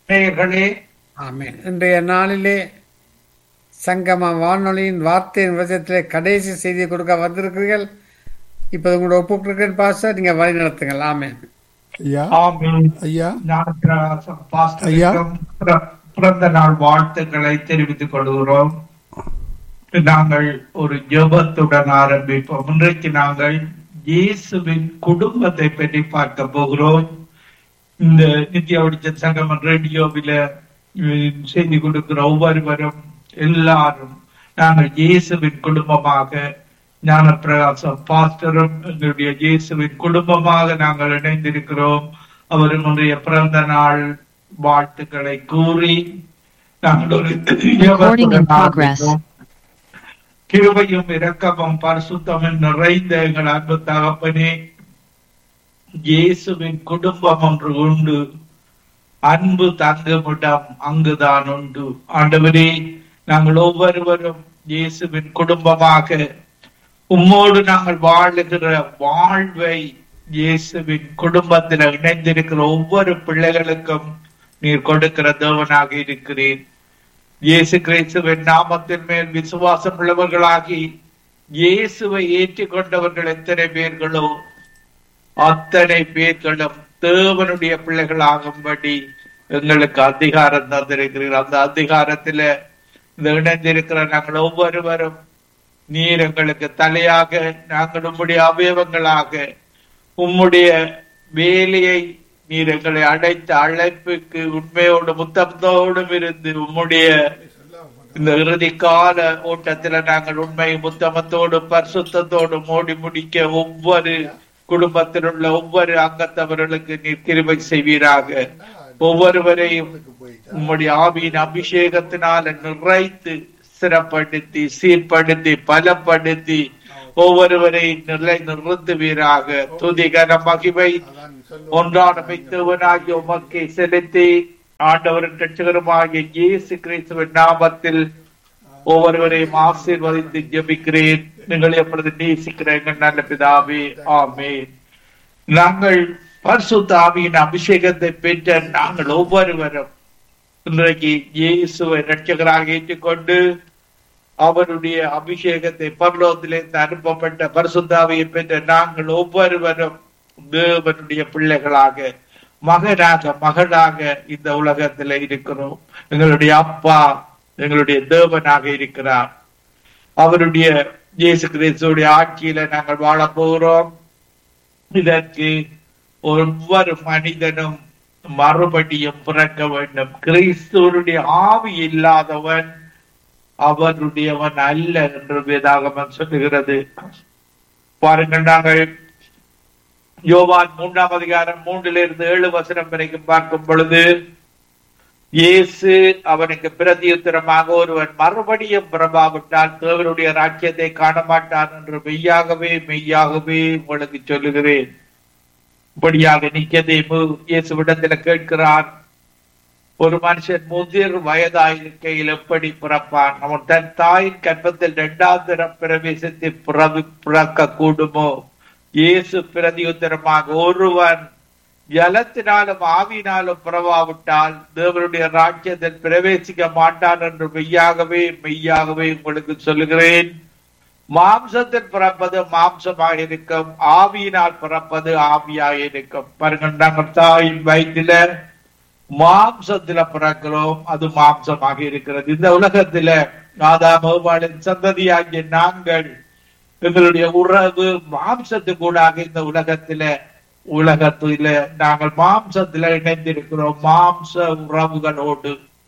நேயர்களே ஆமென் இன்றைய நாளிலே சங்கம வானொலியின் வார்த்தையின் விதத்திலே கடைசி செய்தி கொடுக்க வந்திருக்கிறீர்கள் இப்போது உங்களோட ஒப்புக்கிறேன் பாஸ்டர் நீங்க வழி நடத்துங்கள் ஆமென் ஐயா ஆமென் ஐயா ஞானப்பிரகாசம் ஐயா. பாஸ்டருக்கும் பிற- பிறந்த நாள் வாழ்த்துக்களை தெரிவித்துக் கொள்கிறோம் நாங்கள் ஒரு ஜெபத்துடன் ஆரம்பிப்போம் இன்றைக்கு நாங்கள் இயேசுவின் குடும்பத்தை பற்றி பார்க்க போகிறோம் இந்த நித்யா வெளிச்சம் சங்கமம் ரேடியோவில உம், செய்தி கொடுக்கிற ஒவ்வொருவரும் எல்லாரும் நாங்கள் இயேசுவின் குடும்பமாக ஞானப்பிரகாசம் பாஸ்டரும் எங்களுடைய இயேசுவின் குடும்பமாக நாங்கள் இணைந்திருக்கிறோம் அவர் இன்றைய பிறந்த நாள் வாழ்த்துக்களை கூறி நாங்கள் ஒரு Recording in progress. ஆரம்பித்தோம். கிருபையும் இரக்கமும் பரிசுத்தமும் நிறைந்த எங்கள் அன்பு தகப்பனே இயேசுவின் குடும்பம் ஒன்று உண்டு அன்பு தங்குமிடம் அங்குதான் உண்டு ஆண்டவரே நாங்கள் ஒவ்வொருவரும் இயேசுவின் குடும்பமாக உம்மோடு நாங்கள் வாழுகிற வாழ்வை இயேசுவின் குடும்பத்தில் இணைந்திருக்கிற ஒவ்வொரு பிள்ளைகளுக்கும் நீர் கொடுக்கிற தேவனாக இருக்கிறேன் இயேசு கிறிஸ்துவின் நாமத்தின் மேல் விசுவாசம் உள்ளவர்களாகி இயேசுவை ஏற்றுக்கொண்டவர்கள் எத்தனை பேர்களோ அத்தனை பேர்களும் தேவனுடைய பிள்ளைகளாகும்படி எங்களுக்கு அதிகாரம் தந்திருக்கிறீர்கள் அந்த அதிகாரத்தில இந்த இணைந்திருக்கிற நாங்கள் ஒவ்வொருவரும் நீர் எங்களுக்கு தலையாக நாங்கள் உம்முடைய அவயவங்களாக உம்முடைய வேலையை நீர் எங்களை அழைத்த அழைப்புக்கு உண்மையோடு முத்தத்தோடும் இருந்து உம்முடைய இந்த இறுதி கால ஓட்டத்துல நாங்கள் உண்மை முத்தமத்தோடு பரிசுத்தத்தோடு ஓடி முடிக்க ஒவ்வொரு குடும்பத்தில் உள்ள ஒவ்வொரு அங்கத்தவர்களுக்கு நீர் கிருபை செய்வீராக ஒவ்வொருவரையும் உம்முடைய ஆவியின் அபிஷேகத்தினால நிறைத்து சிறப்படுத்தி சீர்படுத்தி பலப்படுத்தி ஒவ்வொருவரையும் நிலை நிறுத்துவீராக துதிகர மகிமை ஒன்றான மைத்தவனாகிய உமக்கை செலுத்தி ஆண்டவரின் ரட்சகருமாகிய இயேசு கிறிஸ்துவின் நாமத்தில் ஒவ்வொருவரையும் ஆசீர்வதித்து ஜெபிக்கிறேன் நீங்கள் எப்பொழுது நேசிக்கிற எங்கள் நல்ல பிதாவே ஆமென் நாங்கள் பரிசுத்த ஆவியின் அபிஷேகத்தை பெற்ற நாங்கள் ஒவ்வொருவரும் இன்றைக்கு இயேசுவை ரட்சகராக ஏற்றுக்கொண்டு அவருடைய அபிஷேகத்தை பரலோகத்திலிருந்து அனுப்பப்பட்ட பரிசுத்தாவியை பெற்ற நாங்கள் ஒவ்வொருவரும் தேவனுடைய பிள்ளைகளாக மகனாக மகளாக இந்த உலகத்துல இருக்கிறோம் எங்களுடைய அப்பா எங்களுடைய தேவனாக இருக்கிறார் அவருடைய இயேசு கிறிஸ்துடைய ஆட்சியில நாங்கள் வாழப் போகிறோம் இதற்கு ஒவ்வொரு மனிதனும் மறுபடியும் பிறக்க வேண்டும் கிறிஸ்துவனுடைய ஆவி இல்லாதவன் அவருடையவன் அல்ல என்று வேதாகமம் சொல்லுகிறது பாருங்கள் நாங்கள் யோவான் மூன்றாம் அதிகாரம் மூன்றிலிருந்து ஏழு வசனம் வரைக்கும் பார்க்கும் பொழுது இயேசு அவனுக்கு பிரதியுத்தரமாக ஒருவன் மறுபடியும் பிறவாவிட்டால் தேவனுடைய ராஜ்யத்தை காண மாட்டான் என்று மெய்யாகவே மெய்யாகவே உங்களுக்கு சொல்லுகிறேன் இப்படியாக நிக்கதேமு இயேசுவிடத்துல கேட்கிறான் ஒரு மனுஷன் முதிர் வயதாயிருக்கையில் எப்படி பிறப்பான் அவன் தன் தாயின் கற்பத்தில் இரண்டாம் தரம் பிரவேசித்து பிறவி பிறக்க கூடுமோ இயேசு பிரதியுத்தரமாக ஒருவன் ஜலத்தினாலும் ஆவியினாலும் பிறவாவிட்டால் தேவனுடைய ராஜ்யத்தில் பிரவேசிக்க மாட்டான் என்று மெய்யாகவே மெய்யாகவே உங்களுக்கு சொல்லுகிறேன் மாம்சத்தில் பிறப்பது மாம்சமாக இருக்கும் ஆவியினால் பிறப்பது ஆவியாக இருக்கும் பாருங்கள் நாங்கள் தாயின் வயிற்றில மாம்சத்துல பிறக்கிறோம் அது மாம்சமாக இருக்கிறது இந்த உலகத்துல ஆதாமின் சந்ததியாகிய நாங்கள் எங்களுடைய உறவு மாம்சத்துக்கூடாக இந்த உலகத்தில உலகத்தில நாங்கள் மாம்சத்துல இணைந்திருக்கிறோம் மாம்ச உறவுகளோடு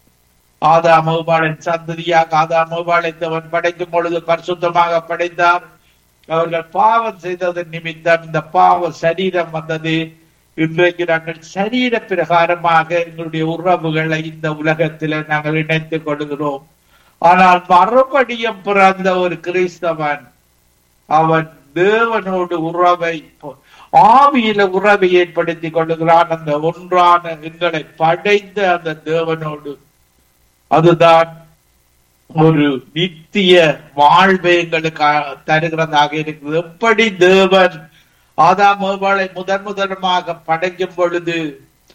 ஆதாமின் சந்ததியாக ஆதாமோபாலை தேவன் படைக்கும் பொழுது பரிசுத்தமாக படைத்தார் அவர்கள் பாவம் செய்ததன் நிமித்தம் இந்த பாவ சரீரம் வந்தது இன்றைக்கு நாங்கள் சரீர பிரகாரமாக எங்களுடைய உறவுகளை இந்த உலகத்தில நாங்கள் இணைத்துக் கொள்கிறோம் ஆனால் மறுபடியும் பிறந்த ஒரு கிறிஸ்தவன் அவன் தேவனோடு உறவை ஆவியில உறவை ஏற்படுத்திக் கொள்ளுகிறான் அந்த ஒன்றான எங்களை படைத்த அந்த தேவனோடு அதுதான் ஒரு நித்திய வாழ்வை எங்களுக்கு தருகிறதாக இருக்குது எப்படி தேவன் ஆதாம் ஏவாளை முதன் முதலமாக படைக்கும் பொழுது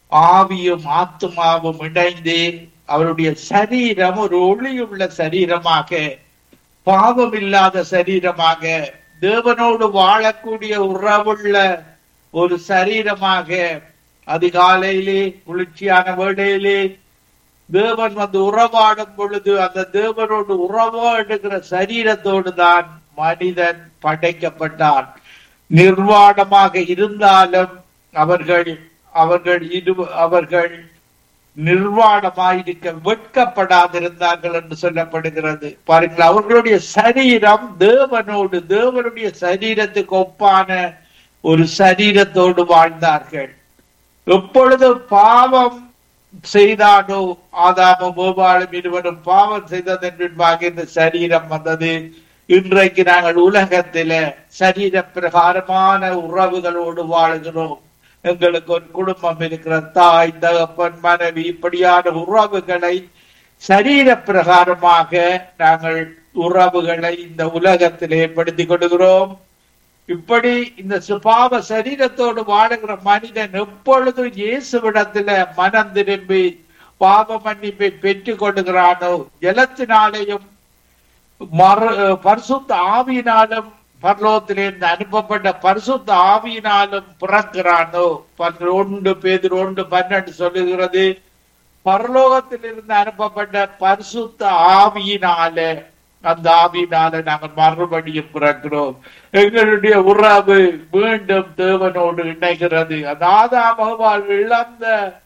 ஆவியும் ஆத்துமாவும் இணைந்து அவருடைய சரீரம் ஒரு ஒளியுள்ள சரீரமாக பாவம் இல்லாத சரீரமாக தேவனோடு வாழக்கூடிய உறவுள்ள ஒரு சரீரமாக அதிகாலையிலே குளிர்ச்சியான வேளையிலே தேவன் வந்து உறவாடும் பொழுது அந்த தேவனோடு உறவாடுகிற சரீரத்தோடு தான் மனிதன் படைக்கப்பட்டான் நிர்வாணமாக இருந்தாலும் அவர்கள் அவர்கள் இரு அவர்கள் நிர்வாணமாயிருக்க வெட்கப்படாதிருந்தார்கள் என்று சொல்லப்படுகிறது பாருங்கள் அவர்களுடைய சரீரம் தேவனோடு தேவனுடைய சரீரத்துக்கு ஒப்பான ஒரு சரீரத்தோடு வாழ்ந்தார்கள் எப்பொழுது பாவம் செய்தானோ ஆதாமும் கோபாலும் இருவரும் பாவம் செய்ததன் பின்பாக இந்த சரீரம் வந்தது இன்றைக்கு நாங்கள் உலகத்தில சரீர பிரகாரமான உறவுகளோடு வாழுகிறோம் எங்களுக்கு ஒரு குடும்பம் இருக்கிற தாய் தகப்பன் மனைவி இப்படியான உறவுகளை சரீர பிரகாரமாக நாங்கள் உறவுகளை இந்த உலகத்தில் ஏற்படுத்திக் கொள்கிறோம் இப்படி இந்த சுபாவ சரீரத்தோடு வாழுகிற மனிதன் எப்பொழுதும் இயேசுவிடத்துல மனம் திரும்பி பாவ மன்னிப்பை பெற்றுக் கொள்ளுகிறானோ ஜலத்தினாலேயும் மறு பரிசுத்த ஆவியினாலும் பரலோகத்திலிருந்து அனுப்பப்பட்ட பரிசுத்த ஆவியினாலும் பிறக்கிறானோ ஒன்று பேதில் ஒன்று பன்னெண்டு சொல்லுகிறது பரலோகத்திலிருந்து அனுப்பப்பட்ட பரிசுத்த ஆவியினால அந்த ஆவியினால நாங்கள் மறுபடியும் பிறக்கிறோம் எங்களுடைய உறவு மீண்டும் தேவனோடு இணைகிறது அந்த ஆதாமவால் இழந்த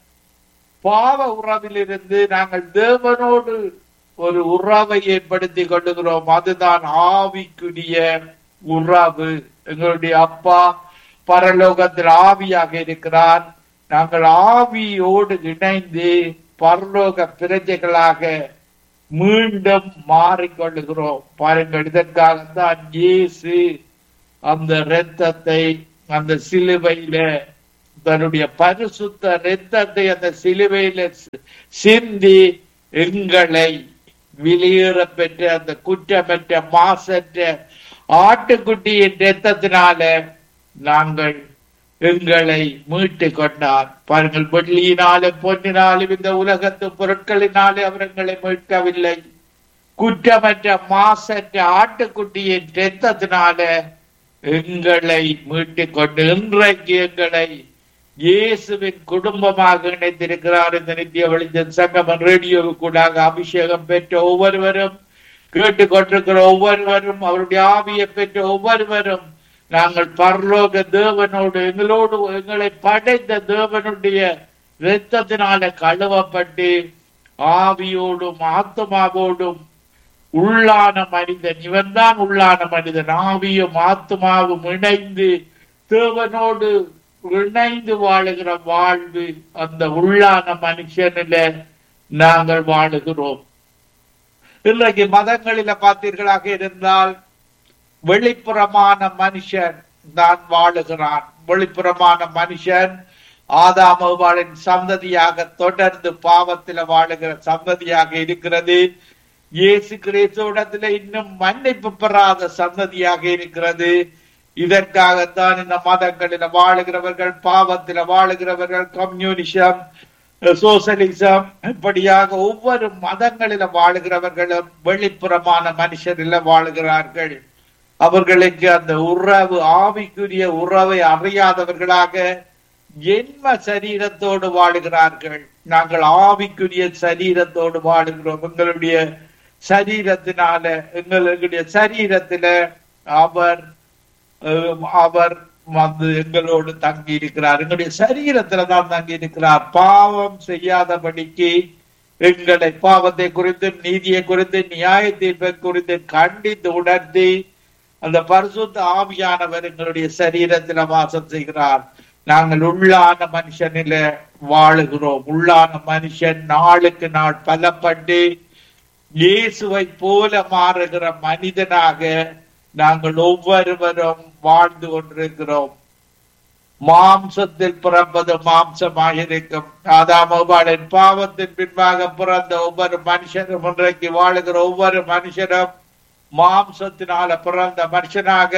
பாவ உறவிலிருந்து நாங்கள் தேவனோடு ஒரு உறவை ஏற்படுத்தி கொள்ளுகிறோம் அதுதான் ஆவிக்குரிய உறவு எங்களுடைய அப்பா பரலோகத்தில் ஆவியாக இருக்கிறார் நாங்கள் ஆவியோடு இணைந்து பரலோக பிரஜைகளாக மீண்டும் மாறிக்கொள்ளுகிறோம் பாருங்கள் இதற்காகத்தான் இயேசு அந்த இரத்தத்தை அந்த சிலுவையில தன்னுடைய பரிசுத்த இரத்தத்தை அந்த சிலுவையில சிந்தி எங்களை வெளியேற பெற்ற அந்த குற்றமற்ற மாசற்ற ஆட்டுக்குட்டியின் ரத்தத்தினால நாங்கள் எங்களை மீட்டு கொண்டார் பாருங்கள் வெள்ளியினாலும் பொன்னினாலும் இந்த உலகத்து பொருட்களினாலே அவர் எங்களை மீட்கவில்லை குற்றமற்ற மாசற்ற ஆட்டுக்குட்டியின் ரத்தத்தினால எங்களை மீட்டு கொண்டு இன்றைக்கு எங்களை இயேசுவின் குடும்பமாக இணைத்திருக்கிறார் இந்த நித்திய வெளிச்சம் சங்கமன் ரேடியோவுக்கூடாக அபிஷேகம் பெற்ற ஒவ்வொருவரும் கேட்டுக்கொண்டிருக்கிற ஒவ்வொருவரும் அவருடைய ஆவியை பெற்ற ஒவ்வொருவரும் நாங்கள் பரலோக தேவனோடு எங்களோடு எங்களை படைத்த தேவனுடைய இரத்தத்தினால கழுவப்பட்டு ஆவியோடும் ஆத்மாவோடும் உள்ளான மனிதன் இவன் தான் உள்ளான மனிதன் ஆவியும் ஆத்மாவும் இணைந்து தேவனோடு இணைந்து வாழுகிற வாழ்வு அந்த உள்ளான மனுஷனில நாங்கள் வாழுகிறோம் இன்றைக்கு மதங்களில பார்த்தீர்களாக இருந்தால் வெளிப்புறமான மனுஷன் தான் வாழுகிறான் வெளிப்புறமான மனுஷன் ஆதாமவாளின் சந்ததியாக தொடர்ந்து பாவத்தில வாழுகிற சந்ததியாக இருக்கிறது இயேசு கிறிஸ்துவிடத்துல இன்னும் மன்னிப்பு பெறாத சந்ததியாக இருக்கிறது இதற்காகத்தான் இந்த மதங்களில வாழுகிறவர்கள் பாவத்தில வாழுகிறவர்கள் கம்யூனிசம் சோசலிசம் இப்படியாக ஒவ்வொரு மதங்களில வாழுகிறவர்களும் வெளிப்புறமான மனுஷரில வாழுகிறார்கள் அவர்களுக்கு அந்த உறவு ஆவிக்குரிய உறவை அறியாதவர்களாக ஜென்ம சரீரத்தோடு வாழுகிறார்கள் நாங்கள் ஆவிக்குரிய சரீரத்தோடு வாழுகிறோம் எங்களுடைய சரீரத்தினால எங்களுடைய சரீரத்தில அவர் அவர் வந்து எங்களோடு தங்கி இருக்கிறார் எங்களுடைய சரீரத்துல தான் தங்கி இருக்கிறார் பாவம் செய்யாதபடிக்கு எங்களை பாவத்தை குறித்து நீதியை குறித்து நியாய தீர்ப்பை குறித்து கண்டித்து உணர்த்தி அந்த பரிசுத்த ஆவியானவர் எங்களுடைய சரீரத்துல வாசம் செய்கிறார் நாங்கள் உள்ளான மனுஷனில வாழுகிறோம் உள்ளான மனுஷன் நாளுக்கு நாள் பலப்பட்டு இயேசுவை போல மாறுகிற மனிதனாக நாங்கள் ஒவ்வொருவரும் வாழ்ந்து கொண்டிருக்கிறோம் மாம்சத்தில் பிறப்பது மாம்சமாக இருக்கும் ஆதாமபாலின் பாவத்தின் பின்பாக பிறந்த ஒவ்வொரு மனுஷனும் இன்றைக்கு வாழுகிற ஒவ்வொரு மனுஷனும் மாம்சத்தினால பிறந்த மனுஷனாக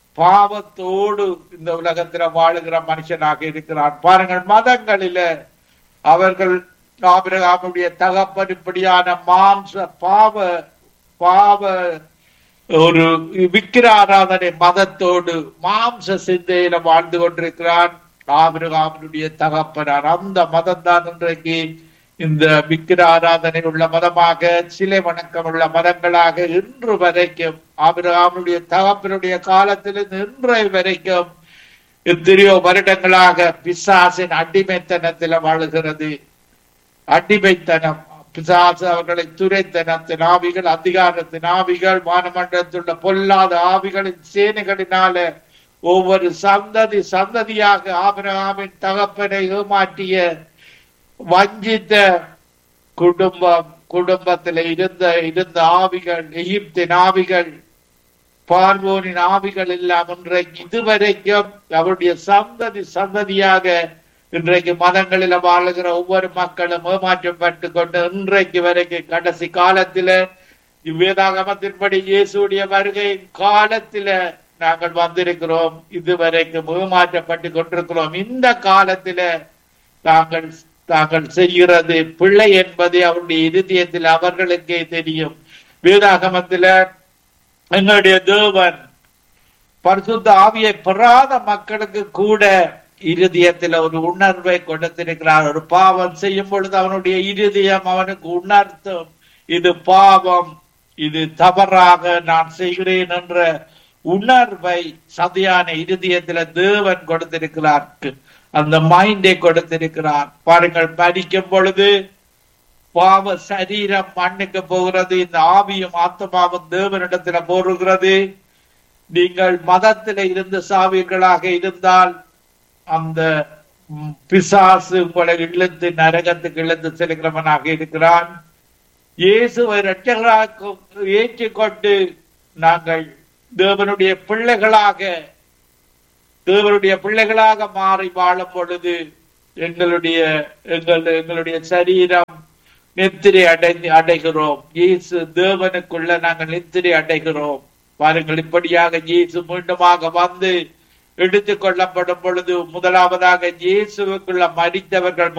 பாவத்தோடு இந்த உலகத்துல வாழுகிற மனுஷனாக இருக்கிறான் பாருங்கள் மதங்களில அவர்கள் ஆபிரகாமுடைய தகப்பன் இப்படியான மாம்ச பாவ பாவ ஒரு விக்கிர ஆராதனை மதத்தோடு மாம்ச சிந்தையில வாழ்ந்து கொண்டிருக்கிறான் ஆபிரகாமனுடைய தகப்பனார் அந்த மதம் தான் இன்றைக்கு இந்த விக்கிர ஆராதனை உள்ள மதமாக சிலை வணக்கம் உள்ள மதங்களாக இன்று வரைக்கும் ஆபிரகாமனுடைய தகப்பனுடைய காலத்திலிருந்து இன்றைய வரைக்கும் எத்தனையோ வருடங்களாக பிசாசின் அடிமைத்தனத்தில் வாழுகிறது அடிமைத்தனம் பிசாசு அவர்களை துரைத்தனத்தின் ஆவிகள் அதிகாரத்தின் ஆவிகள் வானமண்டலத்தில் உள்ள பொல்லாத ஆவிகளின் சேனைகளினால ஒவ்வொரு சந்ததி சந்ததியாக ஆபிரகாமின் தகப்பனை ஏமாற்றிய வஞ்சித்த குடும்பம் குடும்பத்தில் இருந்த இருந்த ஆவிகள் எகிப்தின் ஆவிகள் பார்வோனின் ஆவிகள் எல்லாம் இன்றைக்கு இதுவரைக்கும் அவருடைய சந்ததி சந்ததியாக இன்றைக்கு மதங்களில வாழுகிற ஒவ்வொரு மக்களும் ஏமாற்றப்பட்டு கொண்டு இன்றைக்கு வரைக்கும் கடைசி காலத்தில இவ்வேதாகமத்தின்படி இயேசுடைய வருகையின் காலத்தில நாங்கள் வந்திருக்கிறோம் இதுவரைக்கும் ஏமாற்றப்பட்டு கொண்டிருக்கிறோம் இந்த காலத்தில தாங்கள் தாங்கள் செய்கிறது பிள்ளை என்பது அவருடைய இருதயத்தில் அவர்களுக்கே தெரியும் வேதாகமத்தில எங்களுடைய தேவன் பரிசுத்த ஆவியை பெறாத மக்களுக்கு கூட இருதயத்தில் ஒரு உணர்வை கொடுத்திருக்கிறார் ஒரு பாவம் செய்யும் பொழுது அவனுடைய இருதயம் அவனுக்கு உணர்த்தும் இது பாவம் இது தவறாக நான் செய்கிறேன் என்ற உணர்வை சதியான இருதயத்துல தேவன் கொடுத்திருக்கிறார் அந்த மைண்டை கொடுத்திருக்கிறார் பாருங்கள் படிக்கும் பொழுது பாவ சரீரம் மண்ணுக்கு போகிறது இந்த ஆவியும் ஆத்மாவும் தேவனிடத்துல போருகிறது நீங்கள் மதத்தில இருந்து சாவிகளாக இருந்தால் அந்த ம், பிசாசு உங்களை இழுத்து நரகத்துக்கு இழுத்து செல்கிறவனாக இருக்கிறான் இயேசுவை இரட்சகராக ஏற்றுக்கொண்டு நாங்கள் தேவனுடைய பிள்ளைகளாக தேவனுடைய பிள்ளைகளாக மாறி வாழும் பொழுது எங்களுடைய எங்கள் எங்களுடைய சரீரம் நித்திரை அடைந்து அடைகிறோம் இயேசு தேவனுக்குள்ள நாங்கள் நித்திரை அடைகிறோம் பாருங்கள் இப்படியாக இயேசு மீண்டுமாக வந்து எடுத்துக் கொள்ளப்படும் பொழுது முதலாவதாக இயேசுவுக்குள்ள மறித்தவர்கள்